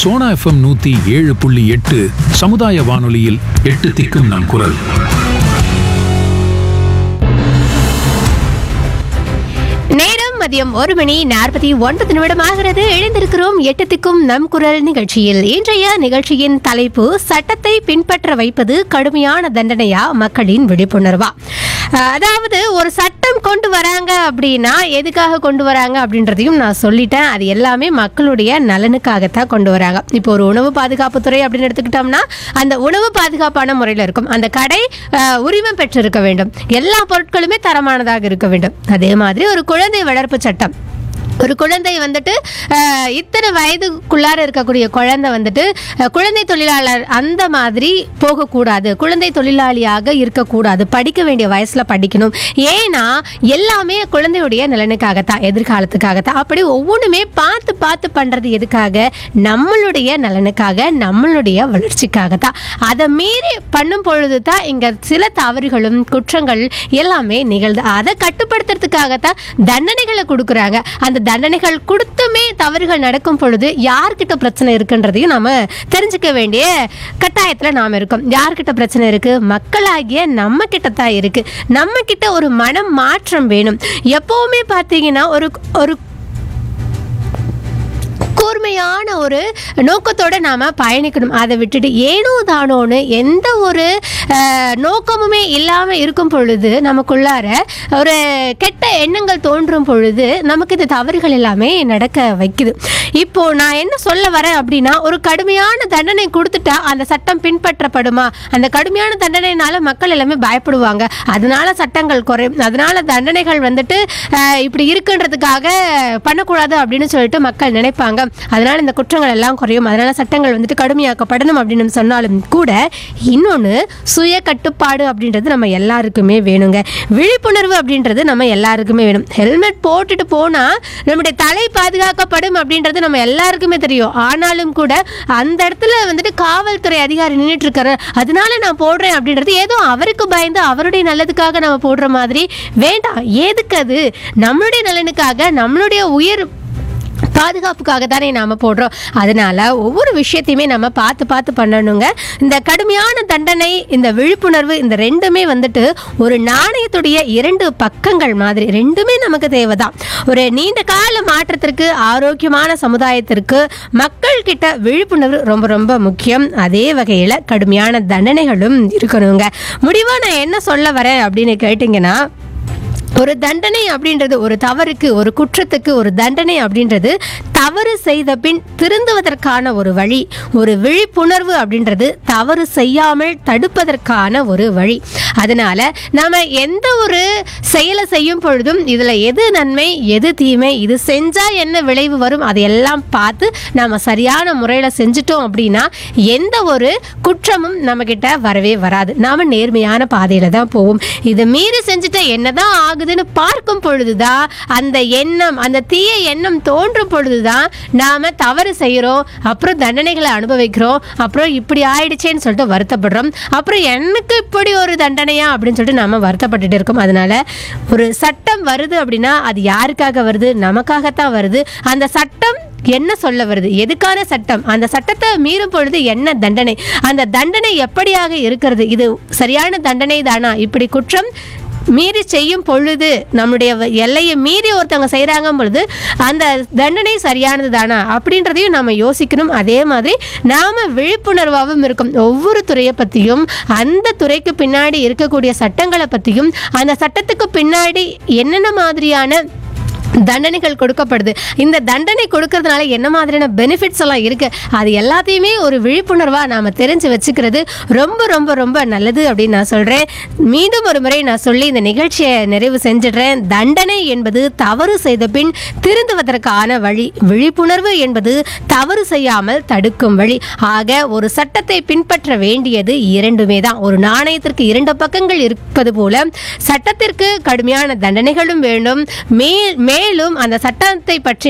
Sona FM நூத்தி ஏழு புள்ளி எட்டு சமுதாய வானொலியில் எட்டு திக்கும் நம் குரல் நேரம் மதியம் ஒரு மணி நாற்பத்தி ஒன்பது நிமிடம் ஆகிறது எழுந்திருக்கிறோம் எட்டத்துக்கும் நம் குரல் நிகழ்ச்சியில் இன்றைய நிகழ்ச்சியின் தலைப்பு சட்டத்தை பின்பற்ற வைப்பது கடுமையான தண்டனையா மக்களின் விழிப்புணர்வா அஹ், அதாவது ஒரு சட்டம் கொண்டு வராங்க அப்படின்னா எதுக்காக கொண்டு வராங்க அப்படின்றதையும் நான் சொல்லிட்டேன் அது எல்லாமே மக்களுடைய நலனுக்காகத்தான் கொண்டு வராங்க இப்போ ஒரு உணவு பாதுகாப்புத்துறை அப்படின்னு எடுத்துக்கிட்டோம்னா அந்த உணவு பாதுகாப்பான முறையில் இருக்கும் அந்த கடை அஹ், உரிமம் பெற்றிருக்க வேண்டும் எல்லா பொருட்களுமே தரமானதாக இருக்க வேண்டும் அதே மாதிரி ஒரு குழந்தை வளர்ப்பு சட்டம் ஒரு குழந்தை வந்துட்டு அஹ், இத்தனை வயதுக்குள்ளார இருக்கக்கூடிய குழந்தை வந்துட்டு அஹ், குழந்தை தொழிலாளர் அந்த மாதிரி போகக்கூடாது குழந்தை தொழிலாளியாக இருக்கக்கூடாது படிக்க வேண்டிய வயசுல படிக்கணும் ஏன்னா எல்லாமே குழந்தையுடைய நலனுக்காகத்தான் எதிர்காலத்துக்காகத்தான் அப்படி ஒவ்வொன்றுமே பார்த்து பார்த்து பண்றது எதுக்காக நம்மளுடைய நலனுக்காக நம்மளுடைய வளர்ச்சிக்காகத்தான் அதை மீறி பண்ணும் பொழுது தான் இங்க சில தவறுகளும் குற்றங்கள் எல்லாமே நிகழ்து அதை கட்டுப்படுத்துறதுக்காகத்தான் தண்டனைகளை கொடுக்குறாங்க அந்த தண்டனைகள் கொடுத்துமே தவறுகள் நடக்கும் பொழுது யார்கிட்ட பிரச்சனை இருக்குன்றதையும் நாம தெரிஞ்சுக்க வேண்டிய கட்டாயத்துல நாம இருக்கோம் யார்கிட்ட பிரச்சனை இருக்கு மக்களாகிய நம்ம கிட்ட தான் இருக்கு நம்ம கிட்ட ஒரு மனம் மாற்றம் வேணும் எப்பவுமே பார்த்தீங்கன்னா ஒரு ஒரு கூர்மையான ஒரு நோக்கத்தோட நாம பயணிக்கணும் அதை விட்டுட்டு ஏனோ தானோன்னு எந்த ஒரு அஹ், நோக்கமுமே இல்லாம இருக்கும் பொழுது நமக்குள்ளார ஒரு கெட்ட எண்ணங்கள் தோன்றும் பொழுது நமக்கு இந்த தவறுகள் எல்லாமே நடக்க வைக்குது இப்போ நான் என்ன சொல்ல வரேன் அப்படின்னா ஒரு கடுமையான தண்டனை கொடுத்துட்டா அந்த சட்டம் பின்பற்றப்படுமா அந்த கடுமையான தண்டனைனால மக்கள் எல்லாமே பயப்படுவாங்க அதனால சட்டங்கள் குறையும் அதனால தண்டனைகள் வந்துட்டு அஹ், இப்படி இருக்குன்றதுக்காக பண்ணக்கூடாது அப்படின்னு சொல்லிட்டு மக்கள் நினைப்பாங்க அதனால இந்த குற்றங்கள் எல்லாம் குறையும் அதனால சட்டங்கள் வந்துட்டு கடுமையாக்கப்படணும் அப்படின்னு சொன்னாலும் கூட இன்னொன்று சுய கட்டுப்பாடு அப்படின்றது நம்ம எல்லாருக்குமே வேணுங்க விழிப்புணர்வு அப்படின்றது நம்ம எல்லாருக்குமே வேணும் ஹெல்மெட் போட்டுட்டு போனா நம்முடைய தலை பாதுகாக்கப்படும் அப்படின்றது நம்ம எல்லாருக்குமே தெரியும் ஆனாலும் கூட அந்த இடத்துல வந்துட்டு காவல்துறை அதிகாரி நின்றுட்டு இருக்காரு அதனால நான் போடுறேன் அப்படின்றது ஏதோ அவருக்கு பயந்து அவருடைய நல்லதுக்காக நம்ம போடுற மாதிரி வேண்டாம் எதுக்கு அது நம்மளுடைய நலனுக்காக நம்மளுடைய உயிர் பாதுகாப்புக்காக தானே நாம போடுறோம் அதனால ஒவ்வொரு விஷயத்தையுமே நம்ம பார்த்து பார்த்து பண்ணணுங்க இந்த கடுமையான தண்டனை இந்த விழிப்புணர்வு இந்த ரெண்டுமே வந்துட்டு ஒரு நாணயத்துடைய இரண்டு பக்கங்கள் மாதிரி ரெண்டுமே நமக்கு தேவைதான் ஒரு நீண்ட கால மாற்றத்திற்கு ஆரோக்கியமான சமுதாயத்திற்கு மக்கள் கிட்ட விழிப்புணர்வு ரொம்ப ரொம்ப முக்கியம் அதே வகையில் கடுமையான தண்டனைகளும் இருக்கணுங்க முடிவா நான் என்ன சொல்ல வரேன் அப்படின்னு கேட்டிங்கன்னா ஒரு தண்டனை அப்படின்றது ஒரு தவறுக்கு ஒரு குற்றத்துக்கு ஒரு தண்டனை அப்படின்றது தவறு செய்த பின் திருந்துவதற்கான ஒரு வழி ஒரு விழிப்புணர்வு அப்படின்றது தவறு செய்யாமல் தடுப்பதற்கான ஒரு வழி அதனால நாம எந்த ஒரு செயலை செய்யும் பொழுதும் இதுல எது நன்மை எது தீமை இது செஞ்சா என்ன விளைவு வரும் அதையெல்லாம் பார்த்து நாம சரியான முறையில செஞ்சுட்டோம் அப்படின்னா எந்த ஒரு குற்றமும் நம்ம கிட்ட வரவே வராது நாம நேர்மையான பாதையில தான் போவோம் இதை மீறி செஞ்சுட்டா என்னதான் ஆகுதுன்னு பார்க்கும் பொழுதுதான் அந்த எண்ணம் அந்த தீய எண்ணம் தோன்றும் பொழுதுதான் நாம தவறு செய்யறோம் அப்புறம் தண்டனைகளை அனுபவிக்கிறோம் அப்புறம் இப்படி ஆயிடுச்சேன்னு சொல்லிட்டு வருத்தப்படுறோம் அப்புறம் எனக்கு இப்படி ஒரு தண்டனையா அப்படின்னு சொல்லிட்டு நாம வருத்தப்பட்டுட்டு இருக்கோம் அதனால ஒரு சட்டம் வருது அப்படின்னா அது யாருக்காக வருது நமக்காகத்தான் வருது அந்த சட்டம் என்ன சொல்ல வருது எதுக்கான சட்டம் அந்த சட்டத்தை மீறும் பொழுது என்ன தண்டனை அந்த தண்டனை எப்படியாக இருக்கிறது இது சரியான தண்டனை தானா இப்படி குற்றம் மீறி செய்யும் பொழுது நம்முடைய வ- எல்லையை மீறி ஒருத்தவங்க செய்கிறாங்க பொழுது அந்த தண்டனை சரியானது தானா அப்படின்றதையும் நம்ம யோசிக்கணும் அதே மாதிரி நாம் விழிப்புணர்வாகவும் இருக்கும் ஒவ்வொரு துறையை பற்றியும் அந்த துறைக்கு பின்னாடி இருக்கக்கூடிய சட்டங்களை பற்றியும் அந்த சட்டத்துக்கு பின்னாடி என்னென்ன மாதிரியான தண்டனைகள் கொடுக்கப்படுது இந்த தண்டனை கொடுக்கறதுனால என்ன மாதிரியான பெனிஃபிட்ஸ் எல்லாம் இருக்கு அது எல்லாத்தையுமே ஒரு விழிப்புணர்வா நாம தெரிஞ்சு வச்சுக்கிறது ரொம்ப ரொம்ப ரொம்ப நல்லது அப்படின்னு நான் சொல்றேன் மீண்டும் ஒரு முறை நான் சொல்லி இந்த நிகழ்ச்சியை நிறைவு செஞ்சிடுறேன் தண்டனை என்பது தவறு செய்த பின் திருந்துவதற்கான வழி விழிப்புணர்வு என்பது தவறு செய்யாமல் தடுக்கும் வழி ஆக ஒரு சட்டத்தை பின்பற்ற வேண்டியது இரண்டுமே தான் ஒரு நாணயத்திற்கு இரண்டு பக்கங்கள் இருப்பது போல சட்டத்திற்கு கடுமையான தண்டனைகளும் வேண்டும் மே மேலும் அந்த சட்டத்தை பற்றி